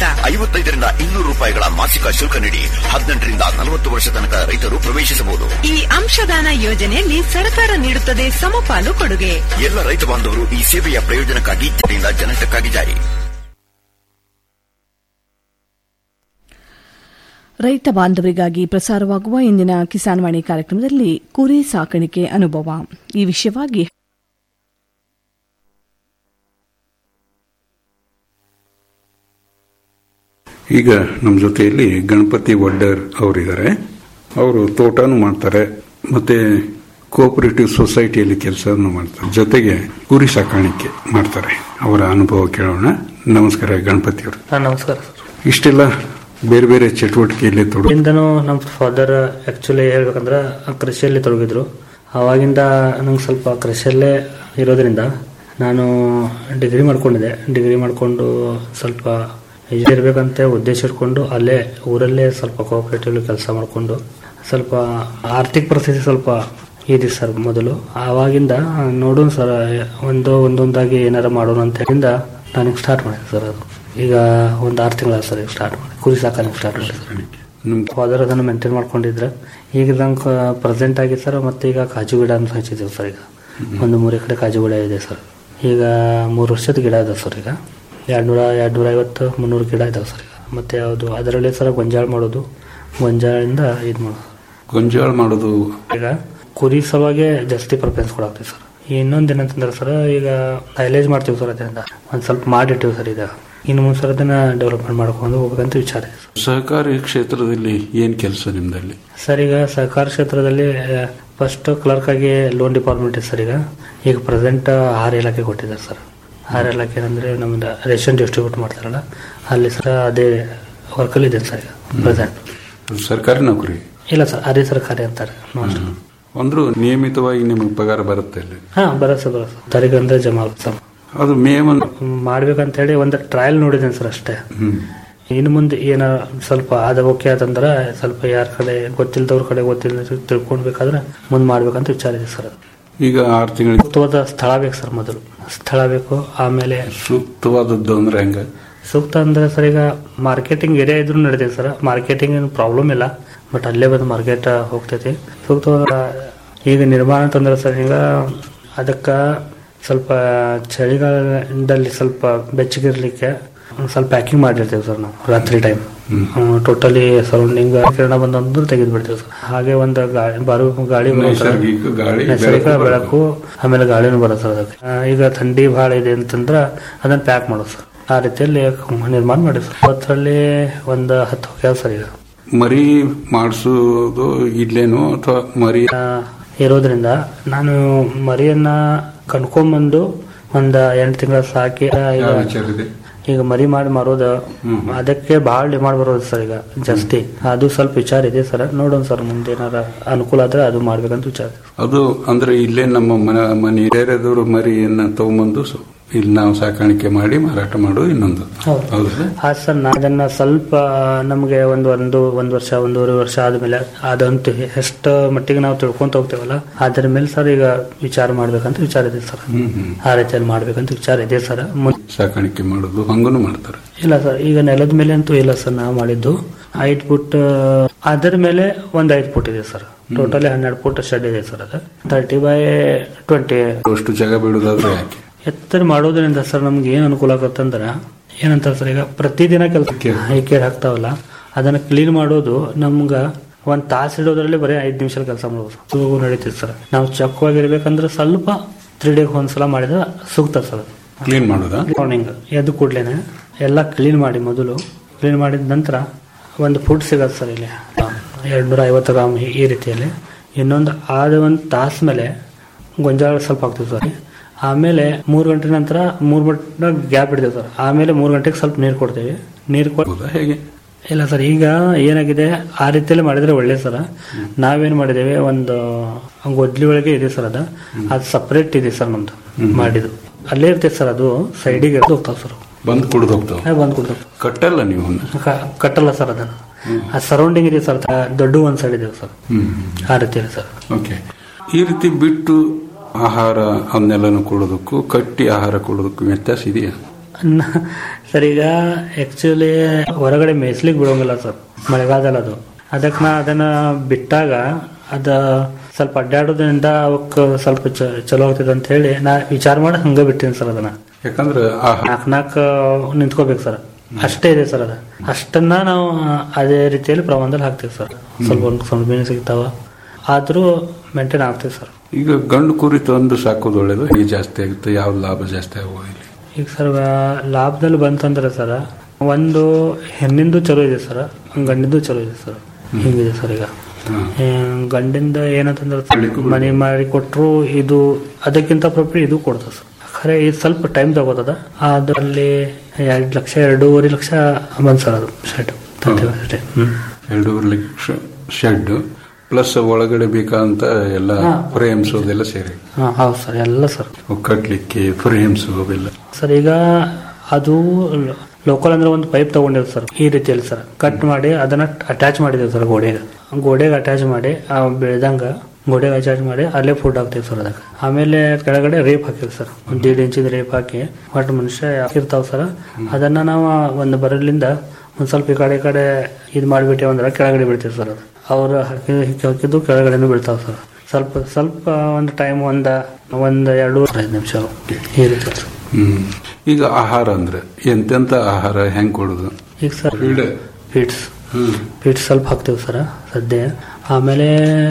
ಉಚಿತ ಐವತ್ತೈದರಿಂದ ಇನ್ನೂರು ರೂಪಾಯಿಗಳ ಮಾಸಿಕ ಶುಲ್ಕ ನೀಡಿ ಹದಿನೆಂಟರಿಂದ ನಲವತ್ತು ವರ್ಷ ತನಕ ರೈತರು ಪ್ರವೇಶಿಸಬಹುದು ಈ ಅಂಶದಾನ ಯೋಜನೆಯಲ್ಲಿ ಸರ್ಕಾರ ನೀಡುತ್ತದೆ ಸಮಪಾಲು ಕೊಡುಗೆ ಎಲ್ಲ ರೈತ ಬಾಂಧವರು ಈ ಸೇವೆಯ ಪ್ರಯೋಜನಕ್ಕಾಗಿ ಜನರಿಂದ ಜನಹಿತಕ್ಕಾಗಿ ಜಾರಿ ರೈತ ಬಾಂಧವರಿಗಾಗಿ ಪ್ರಸಾರವಾಗುವ ಇಂದಿನ ಕಿಸಾನ್ ವಾಣಿ ಕಾರ್ಯಕ್ರಮದಲ್ಲಿ ಕುರಿ ಸಾಕಾಣಿಕೆ ಅನುಭವ ಈ ವಿಷಯವಾಗಿ ಈಗ ನಮ್ಮ ಜೊತೆಯಲ್ಲಿ ಗಣಪತಿ ವಡ್ಡರ್ ಅವರಿದ್ದಾರೆ ಅವರು ತೋಟನೂ ಮಾಡ್ತಾರೆ ಮತ್ತೆ ಕೋಆಪರೇಟಿವ್ ಸೊಸೈಟಿಯಲ್ಲಿ ಕೆಲಸವನ್ನು ಮಾಡ್ತಾರೆ ಜೊತೆಗೆ ಕುರಿ ಸಾಕಾಣಿಕೆ ಮಾಡ್ತಾರೆ ಅವರ ಅನುಭವ ಕೇಳೋಣ ನಮಸ್ಕಾರ ಗಣಪತಿ ಅವರು ಹಾ ನಮಸ್ಕಾರ ಇಷ್ಟೆಲ್ಲ ಬೇರೆ ಬೇರೆ ಚಟುವಟಿಕೆಯಲ್ಲಿ ತೊಡಗು ಇಂದನೂ ನಮ್ಮ ಫಾದರ್ ಆಕ್ಚುಲಿ ಹೇಳ್ಬೇಕಂದ್ರೆ ಕೃಷಿಯಲ್ಲಿ ತೊಡಗಿದ್ರು ಅವಾಗಿಂದ ನಂಗೆ ಸ್ವಲ್ಪ ಕೃಷಿಯಲ್ಲೇ ಇರೋದ್ರಿಂದ ನಾನು ಡಿಗ್ರಿ ಮಾಡ್ಕೊಂಡಿದ್ದೆ ಡಿಗ್ರಿ ಮಾಡಿಕೊಂಡು ಸ್ವಲ್ಪ ಇರಬೇಕಂತ ಉದ್ದೇಶ ಇಟ್ಕೊಂಡು ಅಲ್ಲೇ ಊರಲ್ಲೇ ಸ್ವಲ್ಪ ಕೋಆಪರೇಟಿವ್ ಕೆಲಸ ಮಾಡಿಕೊಂಡು ಸ್ವಲ್ಪ ಆರ್ಥಿಕ ಪರಿಸ್ಥಿತಿ ಸ್ವಲ್ಪ ಇದೆ ಸರ್ ಮೊದಲು ಆವಾಗಿಂದ ನೋಡೋಣ ಸರ್ ಒಂದು ಒಂದೊಂದಾಗಿ ಏನಾರ ಮಾಡೋಣ ಅಂತ ಹೇಳಿಂದ ನನಗೆ ಸ್ಟಾರ್ಟ್ ಮಾಡಿದೆ ಸರ್ ಅದು ಈಗ ಒಂದು ಆರು ತಿಂಗಳ ಸರ್ ಈಗ ಸ್ಟಾರ್ಟ್ ಮಾಡಿ ಕುರಿ ಸಾಕಾಣಿಕೆ ಸ್ಟಾರ್ಟ್ ಮಾಡಿ ನಿಮ್ಮ ಫಾದರ್ ಅದನ್ನು ಮೇಂಟೈನ್ ಮಾಡ್ಕೊಂಡಿದ್ರೆ ಈಗ ನಂಗೆ ಪ್ರೆಸೆಂಟ್ ಆಗಿ ಸರ್ ಮತ್ತೆ ಈಗ ಕಾಜು ಗಿಡ ಅಂತ ಹಚ್ಚಿದ್ದೀವಿ ಸರ್ ಈಗ ಒಂದು ಮೂರು ಎಕರೆ ಕಾಜು ಗಿಡ ಇದೆ ಸರ್ ಈಗ ಮೂರು ವರ್ಷದ ಗಿಡ ಇದೆ ಸರ್ ಈಗ ಎರಡ್ನೂರ ಎರಡ್ನೂರ ಐವತ್ತು ಮುನ್ನೂರು ಗಿಡ ಇದಾವೆ ಸರ್ ಈಗ ಮತ್ತೆ ಯಾವುದು ಅದರಲ್ಲಿ ಸರ್ ಗೊಂಜಾಳ ಮಾಡೋದು ಗೊಂಜಾಳಿಂದ ಇದು ಮಾಡೋದು ಗೊಂಜಾಳ ಮಾಡೋದು ಈಗ ಕುರಿ ಸಲುವಾಗಿ ಜಾಸ್ತಿ ಪ್ರಿಫರೆನ್ಸ್ ಕೊಡಾಕ್ತೀವಿ ಸರ್ ಇನ್ನೊಂದು ಏನಂತಂದ್ರೆ ಸರ್ ಈಗ ಸೈಲೇಜ್ ಮಾಡ್ತೀವಿ ಸರ್ ಅದರಿಂದ ಒಂದು ಸ್ವಲ್ಪ ಮಾಡಿಟ್ಟಿವಿ ಸರ್ ಈಗ ಇನ್ನು ಮುಂದೆ ಸರ್ ಅದನ್ನ ಡೆವಲಪ್ಮೆಂಟ್ ಮಾಡ್ಕೊಂಡು ಹೋಗ್ಬೇಕಂತ ವಿಚಾರ ಇದೆ ಸರ್. ಸಹಕಾರಿ ಕ್ಷೇತ್ರದಲ್ಲಿ ಏನ್ ಕೆಲಸ ನಿಮ್ದಲ್ಲಿ ಸರ್ ಈಗ ಸಹಕಾರ ಕ್ಷೇತ್ರದಲ್ಲಿ ಫಸ್ಟ್ ಕ್ಲರ್ಕ್ ಆಗಿ ಲೋನ್ ಡಿಪಾರ್ಟ್ಮೆಂಟ್ ಇದೆ ಸರ್ ಈಗ ಈಗ ಪ್ರೆಸೆಂಟ್ ಆಹಾರ ಇಲಾಖೆ ಕೊಟ್ಟಿದ್ದಾರೆ ಸರ್ ಆಹಾರ ಇಲಾಖೆ ಅಂದ್ರೆ ನಮ್ದು ರೇಷನ್ ಡಿಸ್ಟ್ರಿಬ್ಯೂಟ್ ಮಾಡ್ತಾರಲ್ಲ ಅಲ್ಲಿ ಸರ್ ಅದೇ ವರ್ಕಲ್ಲಿ ಇದೆ ಸರ್ ಈಗ ಪ್ರೆಸೆಂಟ್ ಸರ್ಕಾರಿ ನೌಕರಿ ಇಲ್ಲ ಸರ್ ಅದೇ ಸರ್ಕಾರಿ ಅಂತಾರೆ ಮೋಸ್ಟ್ ಅಂದ್ರೂ ನಿಯಮಿತವಾಗಿ ನಿಮಗೆ ಪಗಾರ ಬರುತ್ತೆ ಅಲ್ಲಿ ಹಾ ಬರತ್ತೆ ಸರ್ ಬರತ್ತೆ ತಾರೀಕು ಅಂದ್ರೆ ಜಮಾ ಆಗುತ್ತೆ ಸರ್ ಅದು ಮೇ ಒಂದು ಮಾಡ್ಬೇಕಂತ ಹೇಳಿ ಒಂದು ಟ್ರಯಲ್ ನೋಡಿದ್ದೇನೆ ಸರ್ ಅಷ್ಟೇ ಹ್ಮ್ ಇನ್ನು ಮುಂದೆ ಏನ ಸ್ವಲ್ಪ ಅದ ಓಕೆ ಆತಂದ್ರೆ ಸ್ವಲ್ಪ ಯಾರ ಕಡೆ ಗೊತ್ತಿಲ್ದವ್ರ ಕಡೆ ಗೊತ್ತಿಲ್ಲ ತಿಳ್ಕೊಳ್ಬೇಕಾದ್ರೆ ಮುಂದೆ ಮಾಡ್ಬೇಕಂತ ವಿಚಾರ ಇದೆ ಸರ್ ಈಗ ಆರು ತಿಂಗಳಿಗೆ ಸೂಕ್ತವಾದ ಸ್ಥಳ ಬೇಕು ಸರ್ ಮೊದಲು ಸ್ಥಳ ಬೇಕು ಆಮೇಲೆ ಸೂಕ್ತವಾದದ್ದು ಅಂದ್ರೆ ಹೆಂಗ ಸೂಕ್ತ ಅಂದ್ರೆ ಸರ್ ಈಗ ಮಾರ್ಕೆಟಿಂಗ್ ಏರಿಯಾ ಇದ್ರೂ ನಡೆದಿದೆ ಸರ್ ಮಾರ್ಕೆಟಿಂಗ್ ಏನು ಪ್ರಾಬ್ಲಮ್ ಇಲ್ಲ ಬಟ್ ಅಲ್ಲೇ ಬಂದು ಮಾರ್ಕೆಟ್ ಹೋಗ್ತೈತಿ ಸೂಕ್ತವಾದ ಈಗ ನಿರ್ಮಾಣ ಅಂತಂದ್ರೆ ಸರ್ ಈಗ ಅದಕ್ಕೆ ಸ್ವಲ್ಪ ಚಳಿಗಾಲದಲ್ಲಿ ಸ್ವಲ್ಪ ಬೆಚ್ಚಗಿರ್ಲಿಕ್ಕೆ ಒಂದ್ ಸ್ವಲ್ಪ ಪ್ಯಾಕಿಂಗ್ ಮಾಡಿರ್ತೀವಿ ಸರ್ ನಾವು ರಾತ್ರಿ ಟೈಮ್ ಟೋಟಲಿ ಸರೌಂಡಿಂಗ್ ಕಿರಣ ಬಂದಂದ್ರೆ ತೆಗೆದು ಬಿಡ್ತೀವಿ ಸರ್ ಹಾಗೆ ಒಂದು ಗಾಳಿ ಬರು ಗಾಳಿ ಬರೋ ಥರ ನೈಸರ್ಗಿಕ ಗಾಳಿ ನೈಸರ್ಗಿಕ ಬೆಳಕು ಬೆಳಕು ಆಮೇಲೆ ಗಾಳಿನೂ ಬರುತ್ತೆ ಸರ್ ಅದಕ್ಕೆ ಆ, ಈಗ ಥಂಡಿ ಬಹಳ ಇದೆ ಅಂತಂದ್ರೆ ಅದನ್ನ ಪ್ಯಾಕ್ ಮಾಡೋದು ಸರ್ ಆ ರೀತಿಯಲ್ಲಿ ನಿರ್ಮಾಣ ಮಾಡಿ ಸರ್ ಅದರಲ್ಲಿ ಒಂದು ಹತ್ತು ಹೋಗ್ಯಾವ ಸರ್ ಈಗ ಮರಿ ಮಾಡಿಸೋದು ಇಲ್ಲೇನು ಅಥವಾ ಮರಿ ಆ, ಇರೋದ್ರಿಂದ ನಾನು ಮರಿಯನ್ನ ಕಣ್ಕೊಂಬಂದು ಒಂದ ಎಂಟು ತಿಂಗಳ ಸಾಕಿ ಆ, ಈಗ ಯಾವ ವಿಚಾರ ಇದೆ ಈಗ ಮರಿ ಮಾಡಿ ಮಾರೋದು ಅದಕ್ಕೆ ಬಹಳ ಡಿಮಾಂಡ್ ಬರೋದು ಸರ್ ಈಗ ಜಾಸ್ತಿ ಅದು ಸ್ವಲ್ಪ ವಿಚಾರ ಇದೆ ಸರ್ ನೋಡೋಣ ಸರ್ ಮುಂದೆ ಏನಾರ ಅನುಕೂಲ ಆದ್ರೆ ಅದು ಮಾಡ್ಬೇಕಂತ ವಿಚಾರ ಇದೆ. ಅದು ಅಂದ್ರೆ ಇಲ್ಲೇ ನಮ್ಮ ಮನೆ ಮನೆ ಬೇರೆದವರು ಮರಿಯನ್ನ ತಗೊಂಬಂದು ಸ- ಇಲ್ಲಿ ನಾವು ಸಾಕಾಣಿಕೆ ಮಾಡಿ ಮಾರಾಟ ಮಾಡೋದು ಇನ್ನೊಂದು ಹೌದು. ಹೌದಾ ಹಾ ಸರ್ ನಾ ಅದನ್ನ ಸ್ವಲ್ಪ ನಮಗೆ ಒಂದು ಒಂದು ಒಂದು ವರ್ಷ ಒಂದೂವರೆ ವರ್ಷ ಆದ್ಮೇಲೆ ಅದಂತೂ ಎಷ್ಟು ಮಟ್ಟಿಗೆ ನಾವು ತಿಳ್ಕೊಂತ ಹೋಗ್ತೇವಲ್ಲ ಅದ್ರ ಮೇಲೆ ಸರ್ ಈಗ ವಿಚಾರ ಮಾಡ್ಬೇಕಂತ ವಿಚಾರ ಇದೆ ಸರ್ ಹ್ಮ್ ಹ್ಮ್ ಆ ರೀತಿಯಲ್ಲಿ ಮಾಡ್ಬೇಕಂತ ವಿಚಾರ ಇದೆ ಸರ್ ಮುನ್- ಸಾಕಾಣಿಕೆ ಮಾಡೋದು ಹಂಗನು ಮಾಡ್ತಾರೆ ಇಲ್ಲ ಸರ್ ಈಗ ನೆಲದ ಮೇಲೆ ಅಂತೂ ಇಲ್ಲ ಸರ್ ನಾವು ಮಾಡಿದ್ದು ಐದು ಫುಟ್ ಅದರ ಮೇಲೆ ಒಂದ್ ಐದು ಫುಟ್ ಇದೆ ಸರ್ ಟೋಟಲಿ ಹನ್ನೆರಡು ಫುಟ್ ಶೆಡ್ ಇದೆ ಸರ್ ಅದು ತರ್ಟಿ ಬೈ ಟ್ವೆಂಟಿ ಅಷ್ಟು ಜಾಗ ಬಿಡುದಾದ್ರೆ ಯಾಕೆ ಎತ್ತರ ಮಾಡೋದ್ರಿಂದ ಸರ್ ನಮ್ಗೆ ಏನ್ ಅನುಕೂಲ ಆಗತ್ತಂದ್ರ ಏನಂತಾರೆ ಸರ್ ಈಗ ಪ್ರತಿದಿನ ಕೆಲಸ ಕೇರ್ ಹಾಕ್ತಾವಲ್ಲ ಅದನ್ನ ಕ್ಲೀನ್ ಮಾಡೋದು ನಮ್ಗ ಒಂದ್ ತಾಸು ಇಡೋದ್ರಲ್ಲಿ ಬರೀ ಐದ್ ನಿಮಿಷ ಕೆಲಸ ಮಾಡ್ಬೋದು ಸುಗು ನಡೀತೈತೆ ಸರ್ ನಾವು ಚಕ್ಕವಾಗಿರ್ಬೇಕಂದ್ರೆ ಸ್ವಲ್ಪ ತ್ರೀ ಡೇಗೆ ಒಂದ್ಸಲ ಮಾಡಿದ್ರೆ ಸೂಕ್ತ ಸರ್ ಅದು ಕ್ಲೀನ್ ಮಾಡೋದಾ ಮಾರ್ನಿಂಗ್ ಎದ್ದು ಕೂಡ್ಲೇನೆ ಎಲ್ಲ ಕ್ಲೀನ್ ಮಾಡಿ ಮೊದಲು ಕ್ಲೀನ್ ಮಾಡಿದ ನಂತರ ಒಂದು ಫುಡ್ ಸಿಗತ್ತೆ ಸರ್ ಇಲ್ಲಿ ಎರಡು ನೂರ ಐವತ್ತು ಗ್ರಾಮ್ ಈ- ಈ ರೀತಿಯಲ್ಲಿ ಇನ್ನೊಂದು ಆದ ಒಂದು ತಾಸ ಮೇಲೆ ಗೊಂಜಾಳ ಸ್ವಲ್ಪ ಹಾಕ್ತೀವಿ ಸರ್ ಆಮೇಲೆ ಮೂರು ಗಂಟೆ ನಂತರ ಮೂರು ಗಂಟೆ ಗ್ಯಾಪ್ ಇಡ್ತೀವಿ ಸರ್ ಆಮೇಲೆ ಮೂರು ಗಂಟೆಗೆ ಸ್ವಲ್ಪ ನೀರು ಕೊಡ್ತೀವಿ ನೀರು ಕೊಟ್ಟು ಹೌದಾ ಹೇಗೆ ಇಲ್ಲ ಸರ್ ಈಗ ಏನಾಗಿದೆ ಆ ರೀತಿಯಲ್ಲಿ ಮಾಡಿದ್ರೆ ಒಳ್ಳೆ ಸರ್ ನಾವೇನ್ ಮಾಡಿದ್ದೇವೆ ಒಂದು ಗೊಡ್ಲಿ ಒಳಗೆ ಇದೆ ಸರ್ ಅದು ಅದು ಸಪರೇಟ್ ಇದೆ ಸರ್ ನಮ್ದು ಮಾಡಿದ್ದು ಅಲ್ಲೇ ಇರ್ತೈತೆ ಸರ್ ಅದು ಸೈಡಿಗೆ ಹೋಗ್ತಾವ ಸರ್ ಬಂದು ಕುಡ್ದು ಹೋಗ್ತಾವ ಬಂದ್ ಕೊಡ್ತಾವ ಕಟ್ಟಲ್ಲ ನೀವು ಅವನ್ನ? ಕ- ಕಟ್ಟಲ್ಲ ಸರ್ ಅದನ್ನ ಆ ಸರೌಂಡಿಂಗ್ ಇದೆ ಸರ್ ದೊಡ್ಡ ಒಂದ್ ಸೈಡ್ ಇದೆ ಸರ್ ಹ್ಮ್ ಆ ರೀತಿ ಇದೆ ಸರ್ ಓಕೆ ಈ ರೀತಿ ಬಿಟ್ಟು ಆಹಾರ ಅದನ್ನೆಲ್ಲನೂ ಕೊಡೋದಕ್ಕೂ ಕಟ್ಟಿ ಆಹಾರ ಕೊಡೋದಕ್ಕೂ ವ್ಯತ್ಯಾಸ ಇದೆಯಾ ನ- ಸರ್ ಈಗ ಆಕ್ಚುಲಿ ಹೊರಗಡೆ ಮೇಯ್ಸ್ಲಿಕ್ಕೆ ಬಿಡೋಂಗಿಲ್ಲ ಸರ್ ಮಳೆಗಾಲದಲ್ಲಿ ಅದು ಅದಕ್ಕೆ ನಾ ಅದನ್ನ ಬಿಟ್ಟಾಗ ಅದ ಸ್ವಲ್ಪ ಅಡ್ಡಾಡೋದ್ರಿಂದ ಅವಕ್ಕೆ ಸ್ವಲ್ಪ ಚ- ಚಲೋ ಆಗ್ತದೆ ಅಂತ ಹೇಳಿ ನಾ ವಿಚಾರ ಮಾಡಿ ಹಂಗೆ ಬಿಟ್ಟಿನಿ ಸರ್ ಅದನ್ನ ಯಾಕಂದ್ರೆ ಆಹಾರ ನಾಲ್ಕು ನಾಲ್ಕು ನಿಂತ್ಕೋಬೇಕು ಸರ್ ಅಷ್ಟೇ ಇದೆ ಸರ್ ಅದು ಅಷ್ಟನ್ನ ನಾವು ಅದೇ ರೀತಿಯಲ್ಲಿ ಪ್ರಮಾಣದಲ್ಲಿ ಹಾಕ್ತೀವಿ ಸರ್ ಸ್ವಲ್ಪ ಒಂದು ಸ್ವಲ್ಪ ಮೀನು ಸಿಗ್ತಾವ ಆದರೂ ಮೇಂಟೈನ್ ಆಗ್ತೀವಿ ಸರ್ ಈಗ ಗಂಡು ಕುರಿ ತಂದು ಸಾಕೋದು ಒಳ್ಳೇದು ಹೇಗೆ ಜಾಸ್ತಿ ಆಗುತ್ತೆ ಯಾವ ಲಾಭ ಜಾಸ್ತಿ ಆಗುವ ಇಲ್ಲಿ ಈಗ ಸರ್ ಲಾಭದಲ್ಲಿ ಬಂತಂದ್ರೆ ಸರ್ ಒಂದು ಹೆಣ್ಣಿಂದು ಚಲೋ ಇದೆ ಸರ್ ಗಂಡಿಂದು ಚಲೋ ಇದೆ ಸರ್ ಹಿಂಗಿದೆ ಸರ್ ಈಗ ಹ್ಮ್. ಏ, ಗಂಡಿಂದ ಏನಂತಂದ್ರೆ ಹಳ್ಳಿಗೂ ಮನೆ ಮಾಡಿ ಕೊಟ್ಟರು ಇದು ಅದಕ್ಕಿಂತ ಪ್ರಾಫಿಟ್ ಇದು ಕೊಡ್ತದೆ ಸರ್ ಖರೆ ಇದು ಸ್ವಲ್ಪ ಟೈಮ್ ತಗೋತದ ಅದರಲ್ಲಿ ಎರಡು ಲಕ್ಷ ಎರಡೂವರೆ ಲಕ್ಷ ಬಂದ್ ಸರ್ ಅದು ಶೆಡ್ ಅಷ್ಟೇ ಹ್ಮ್ ಎರಡೂವರೆ ಲಕ್ಷ ಶೆಡ್ ಪ್ಲಸ್ ಒಳಗಡೆ ಬೇಕಾದಂತ ಎಲ್ಲ ಹಾ. ಫ್ರೇಮ್ಸ್ ಅದೆಲ್ಲ ಸೇರಿ ಹಾಂ ಹೌದು ಸರ್ ಎಲ್ಲ ಸರ್ ಅವು ಕಟ್ಲಿಕ್ಕೆ ಫ್ರೇಮ್ಸ್ ಅವೆಲ್ಲ ಸರ್ ಈಗ ಅದು ಲೋಕಲ್ ಅಂದ್ರೆ ಒಂದು ಪೈಪ್ ತಗೊಂಡಿದ್ರು ಸರ್ ಈ ರೀತಿಯಲ್ಲಿ ಸರ್ ಕಟ್ ಮಾಡಿ ಅದನ್ನ ಅಟ್ಯಾಚ್ ಮಾಡಿದ್ದೇವೆ ಸರ್ ಗೋಡೆಗೆ ಗೋಡೆಗೆ ಅಟ್ಯಾಚ್ ಮಾಡಿ ಆ ಬೆಳೆದಂಗ ಗೋಡೆಗೆ ಅಟ್ಯಾಚ್ ಮಾಡಿ ಅಲ್ಲೇ ಫುಡ್ ಹಾಕ್ತೀವಿ ಸರ್ ಅದಕ್ಕೆ ಆಮೇಲೆ ಕೆಳಗಡೆ ರೇಪ್ ಹಾಕಿವಿ ಸರ್ ಒಂದು ದೀಡ್ ಇಂಚಿದ ರೇಪ್ ಹಾಕಿ ಒಟ್ಟು ಮನುಷ್ಯ ಇರ್ತಾವ ಸರ್ ಅದನ್ನ ನಾವು ಒಂದು ಬರಲಿಂದ ಒಂದ್ ಸ್ವಲ್ಪ ಈ ಕಡೆ ಈ ಕಡೆ ಇದು ಮಾಡಿಬಿಟ್ಟೆ ಅಂದ್ರೆ ಕೆಳಗಡೆ ಬಿಡ್ತೀವಿ ಸರ್ ಅದು ಅವ್ರು ಹಾಕಿ ಹಾಕಿದ್ದು ಕೆಳಗಡೆನೂ ಬೀಳ್ತಾವ ಸರ್ ಸ್ವಲ್ಪ ಸ್ವಲ್ಪ ಒಂದು ಟೈಮ್ ಒಂದ ಒಂದ್ ಎರಡು ಐದು ನಿಮಿಷ ಈ ರೀತಿ ಸರ್ ಹ್ಮ್ ಈಗ ಆಹಾರ ಅಂದ್ರೆ ಎಂತೆಂತ ಆಹಾರ ಹೆಂಗ್ ಕೊಡುದು ಈಗ ಸರ್ Feed. ಫೀಡ್ಸ್ ಹ್ಮ್ ಫೀಡ್ಸ್ ಸ್ವಲ್ಪ ಹಾಕ್ತೀವಿ ಸರ್ ಸದ್ಯ ಆಮೇಲೆ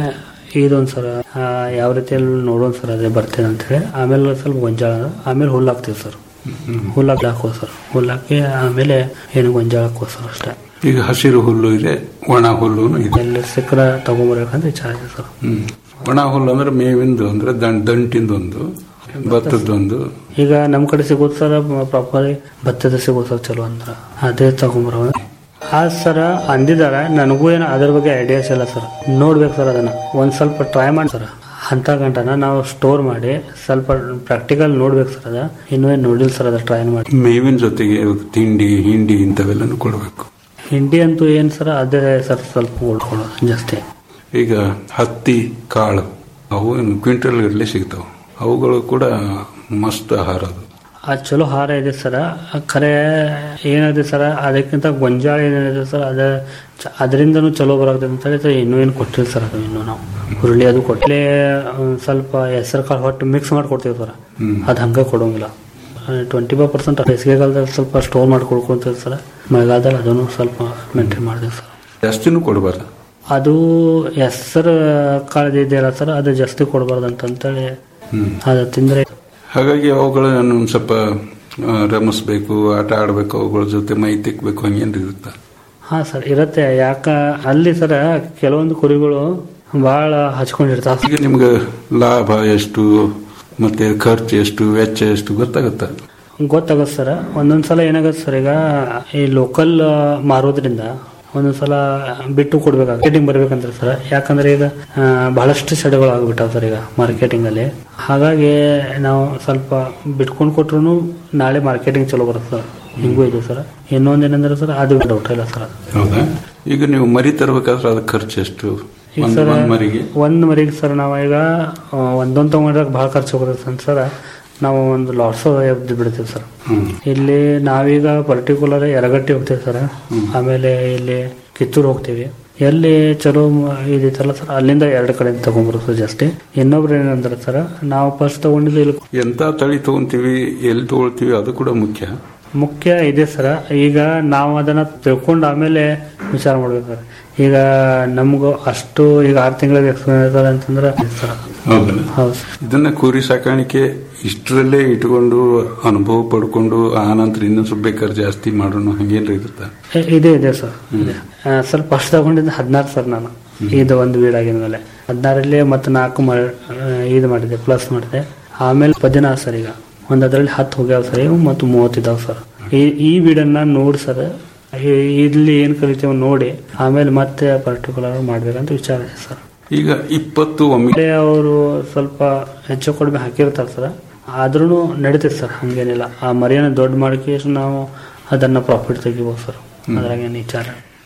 ಇದೊಂದು ಸರ ಆ, ಯಾವ ರೀತಿಯಲ್ಲಿ ನೋಡೋಣ ಸರ್ ಅದೇ ಬರ್ತೇನೆ ಅಂತ ಹೇಳಿ ಆಮೇಲೆ ಸ್ವಲ್ಪ ಗೊಂಜಾಳ ಆಮೇಲೆ ಹುಲ್ಲು ಹಾಕ್ತೀವಿ ಸರ್ ಹುಲ್ಲು ಹಾಕಿ ಹಾಕೋ ಸರ್ ಹುಲ್ಲು ಹಾಕಿ ಆಮೇಲೆ ಏನು ಗೊಂಜಾಳ ಹಾಕೋ ಸರ್ ಅಷ್ಟೇ ಈಗ ಹಸಿರು ಹುಲ್ಲು ಇದೆ ಒಣ ಹುಲ್ಲು ಇದೆ ಎಲ್ಲಿ ಸಿಕ್ಕರೆ ತಗೊಂಬರ್ಬೇಕಂತ ವಿಚಾರ ಇದೆ ಸರ್ ಹ್ಮ್ ಒಣ ಹುಲ್ಲು ಅಂದ್ರೆ ಮೇವಿಂದು ಅಂದ್ರೆ ದಂಟ್ ದಂಟಿಂದೊಂದು ಭತ್ತದೊಂದು ಈಗ ನಮ್ಮ ಕಡೆ ಸಿಗೋದು ಸರ್ ಪ್ರಾಪರ್ ಭತ್ತದ ಸಿಗೋದು ಸರ್ ಚಲೋ ಅಂದ್ರೆ ಅದೇ ತಗೊಂಬರೋ ಆ ಸರ ಅಂದಿದಾರ ನನಗೂ ಏನು ಅದ್ರ ಬಗ್ಗೆ ಐಡಿಯಾಸ್ ಇಲ್ಲ ಸರ್ ನೋಡ್ಬೇಕು ಸರ್ ಅದನ್ನ ಒಂದ್ ಸ್ವಲ್ಪ ಟ್ರೈ ಮಾಡಿ ಸರ್ ಅಂತ ಗಂಟನ ನಾವು ಸ್ಟೋರ್ ಮಾಡಿ ಸ್ವಲ್ಪ ಪ್ರಾಕ್ಟಿಕಲ್ ನೋಡ್ಬೇಕು ಸರ್ ಅದ ಇನ್ನೂ ಏನು ನೋಡಿಲ್ಲ ಸರ್ ಅದ ಟ್ರೈ ಮಾಡಿ ಮೇವಿನ ಜೊತೆಗೆ ತಿಂಡಿ ಹಿಂಡಿ ಇಂಥವೆಲ್ಲನೂ ಕೊಡಬೇಕು ಹಿಂಡಿ ಅಂತೂ ಏನು ಸರ್ ಅದೇ ಸರ್ ಸ್ವಲ್ಪ ಓಡ್ಕೊಳ್ಳೋದು ಜಾಸ್ತಿ ಈಗ ಹತ್ತಿ ಕಾಳು ಅವು ಕ್ವಿಂಟಲ್ ಗಟ್ಟಲೆ ಸಿಗ್ತಾವ ಅವುಗಳು ಕೂಡ ಮಸ್ತ್ ಆಹಾರ ಅದು ಆ ಚಲೋ ಹಾರ ಇದೆ ಸರ ಖರೆ ಏನಿದೆ ಸರ ಅದಕ್ಕಿಂತ ಗೊಂಜಾಳ ಏನಿದೆ ಸರ್ ಅದ ಚ- ಅದರಿಂದನೂ ಚಲೋ ಬರಾಗ್ತದೆ ಅಂತ ಹೇಳಿ ಇನ್ನೂ ಏನು ಕೊಟ್ಟಿಲ್ಲ ಸರ್ ಅದು ಇನ್ನೂ ನಾವು ಹುರುಳಿ ಅದು ಕೊಟ್ಟಲೆ ಸ್ವಲ್ಪ ಹೆಸರು ಕಾಳು ಹೊಟ್ಟು ಮಿಕ್ಸ್ ಮಾಡಿ ಕೊಡ್ತೀವಿ ಸರ್ ಹ್ಮ್. ಅದು ಹಂಗೆ ಕೊಡೋಂಗಿಲ್ಲ ಟ್ವೆಂಟಿ ಫೈವ್ ಪರ್ಸೆಂಟ್ ಬೇಸಿಗೆಗಾಲದಲ್ಲಿ ಸ್ವಲ್ಪ ಸ್ಟೋರ್ ಮಾಡಿ ಕೊಡ್ಕೊಳ್ತೀವಿ ಸರ್ ಮಳೆಗಾಲದಲ್ಲಿ ಅದನ್ನು ಸ್ವಲ್ಪ ಮೇಂಟೈನ್ ಮಾಡ್ತೀವಿ ಸರ್ ಜಾಸ್ತಿನೂ ಕೊಡಬಾರ್ದು ಅದು ಹೆಸರು ಕಾಳು ಇದೆಯಲ್ಲ ಸರ್ ಅದು ಜಾಸ್ತಿ ಕೊಡಬಾರ್ದು ಅಂತಂತೇಳಿ ಹ್ಮ್ ಅದು ತಿಂದರೆ ಹಾಗಾಗಿ ಅವುಗಳನ್ನು ಒಂದು ಸ್ವಲ್ಪ ಆ, ರಮಿಸ್ಬೇಕು ಆಟ ಆಡಬೇಕು ಅವುಗಳ ಜೊತೆ ಮೈ ತಿಕ್ಬೇಕು ಹಂಗೇನು ಇರುತ್ತೆ ಹಾ ಸರ್ ಇರತ್ತೆ ಯಾಕ ಅಲ್ಲಿ ಸರ ಕೆಲವೊಂದು ಕುರಿಗಳು ಬಹಳ ಹಚ್ಕೊಂಡಿರ್ತಾವ ಈಗ ನಿಮ್ಗೆ ಲಾಭ ಎಷ್ಟು ಮತ್ತೆ ಖರ್ಚು ಎಷ್ಟು ವೆಚ್ಚ ಎಷ್ಟು ಗೊತ್ತಾಗತ್ತ ಗೊತ್ತಾಗತ್ತೆ ಸರ್ ಒಂದೊಂದ್ ಸಲ ಏನಾಗತ್ತೆ ಸರ್ ಈಗ ಈ ಲೋಕಲ್ ಮಾರೋದ್ರಿಂದ ಒಂದೊಂದ್ ಸಲ ಬಿಟ್ಟು ಕೊಡ್ಬೇಕಾಗ ಮಾರ್ಕೆಟಿಂಗ್ ಬರ್ಬೇಕಂದ್ರೆ ಸರ್ ಯಾಕಂದ್ರೆ ಈಗ ಆ, ಬಹಳಷ್ಟು ಸೆಡೆಗಳು ಆಗ್ಬಿಟ್ಟಾವ ಸರ್ ಈಗ ಮಾರ್ಕೆಟಿಂಗ್ ಅಲ್ಲಿ ಹಾಗಾಗಿ ನಾವು ಸ್ವಲ್ಪ ಬಿಟ್ಕೊಂಡು ಕೊಟ್ರು ನಾಳೆ ಮಾರ್ಕೆಟಿಂಗ್ ಚಲೋ ಬರುತ್ತೆ ಸರ್ ಹಿಂಗೂ ಇದೆ ಸರ್ ಇನ್ನೊಂದೇನಂದ್ರೆ ಸರ್ ಅದು ಡೌಟ್ ಇಲ್ಲ ಸರ್ ಅದು ಹೌದಾ ಈಗ ನೀವು ಮರಿ ತರಬೇಕಾದ್ರೆ ಅದಕ್ಕೆ ಖರ್ಚು ಎಷ್ಟು ಈಗ ಒಂದು ಸರ್ ಒಂದು ಮರಿಗೆ ಒಂದು ಮರಿಗೆ ಸರ್ ನಾವು ಈಗ ಆ, ಒಂದೊಂದು ತಗೊಂಡ್ರೆ ಭಾಳ ಖರ್ಚು ಹೋಗುತ್ತೆ ಅಂತ ಸರ್ ನಾವು ಒಂದು ಲಾಟ್ಸ್ ಎದ್ದು ಬಿಡ್ತೀವಿ ಸರ್ ಹ್ಮ್ ಇಲ್ಲಿ ನಾವೀಗ ಪರ್ಟಿಕ್ಯುಲರ್ ಯರಗಟ್ಟಿ ಹೋಗ್ತೀವಿ ಸರ್ ಆಮೇಲೆ ಇಲ್ಲಿ ಕಿತ್ತೂರು ಹೋಗ್ತೀವಿ ಎಲ್ಲಿ ಚಲೋ ಮ- ಇದಿತ್ತಲ್ಲ ಸರ್ ಅಲ್ಲಿಂದ ಎರಡು ಕಡೆ ತಗೊಂಡ್ಬರೋದು ಜಾಸ್ತಿ ಇನ್ನೊಬ್ರು ಏನಂದ್ರೆ ಸರ್ ನಾವು ಫಸ್ಟ್ ತಗೊಂಡಿದ್ದು ಇಲ್ಲಿ ಎಂತ ತಳಿ ತಗೊಂತೀವಿ ಎಲ್ಲಿ ತಗೊಳ್ತೀವಿ ಅದು ಕೂಡ ಮುಖ್ಯ ಮುಖ್ಯ ಇದೆ ಸರ ಈಗ ನಾವು ಅದನ್ನ ತಿಳ್ಕೊಂಡು ಆಮೇಲೆ ವಿಚಾರ ಮಾಡ್ಬೇಕು ಸರ್ ಈಗ ನಮಗೂ ಅಷ್ಟು ಈಗ ಆರು ತಿಂಗಳಿಗೆ ಎಕ್ಸ್ಪೀರಿಯನ್ಸ್ ಅದ ಅಂತಂದ್ರೆ ಸರ್ ಹೌದಲ್ಲ ಹೌದು ಸರ್. ಇದನ್ನ ಕುರಿ ಸಾಕಾಣಿಕೆ ಇಷ್ಟರಲ್ಲೇ ಇಟ್ಕೊಂಡು ಅನುಭವ ಪಡ್ಕೊಂಡು ಆ ನಂತರ ಇನ್ನೊಂದು ಸ್ವಲ್ಪ ಬೇಕಾದ್ರೆ ಜಾಸ್ತಿ ಮಾಡೋಣ ಹಂಗೇನ್ರಿ ಇರುತ್ತ ಎ- ಇದೆ ಇದೆ ಸರ್ ಇದೆ ಆ, ಸರ್ ಫಸ್ಟ್ ತಗೊಂಡಿದ್ದು ಹದಿನಾರು ಸರ್ ನಾನು ಇದು ಒಂದು ವೀಡಾಗಿನ ಮೇಲೆ ಹದಿನಾರಲ್ಲಿ ಮತ್ತೆ ನಾಲ್ಕು ಮಾ- ಆ, ಇದು ಮಾಡಿದೆ ಪ್ಲಸ್ ಮಾಡಿದೆ ಆಮೇಲೆ ಪದಿನಾರು ಸರ್ ಈಗ ಒಂದು ಅದರಲ್ಲಿ ಹತ್ತು ಹೋಗ್ಯಾವ ಸರ್ ಇವು ಮತ್ತು ಮೂವತ್ತಿದ್ದಾವೆ ಸರ್ ಈ ಈ ವೀಡನ್ನ ನೋಡಿ ಸರ್ ಈ- ಇಲ್ಲಿ ಏನು ಕಲಿತೇವೆ ನೋಡಿ ಆಮೇಲೆ ಮತ್ತೆ ಪರ್ಟಿಕ್ಯುಲರ್ ಮಾಡ್ಬೇಕಂತ ವಿಚಾರ ಇದೆ ಸರ್ ಈಗ ಇಪ್ಪತ್ತು ಒಮ್ಮೆ ಇಲ್ಲಿ ಅವರು ಸ್ವಲ್ಪ ಹೆಚ್ಚು ಕಡಿಮೆ ಹಾಕಿರ್ತಾರೆ ಸರ್ ಆದ್ರೂ ನಡೀತೈತೆ ಸರ್ ಹಂಗೇನಿಲ್ಲ ಆ ಮರಿಯನ್ನು ದೊಡ್ಡ ಮಾಡಿಕೆ ನಾವು ಅದನ್ನ ಪ್ರಾಫಿಟ್ ತೆಗಿಬೋದು ಸರ್ ಅದ್ರಾಗೇನು ವಿಚಾರ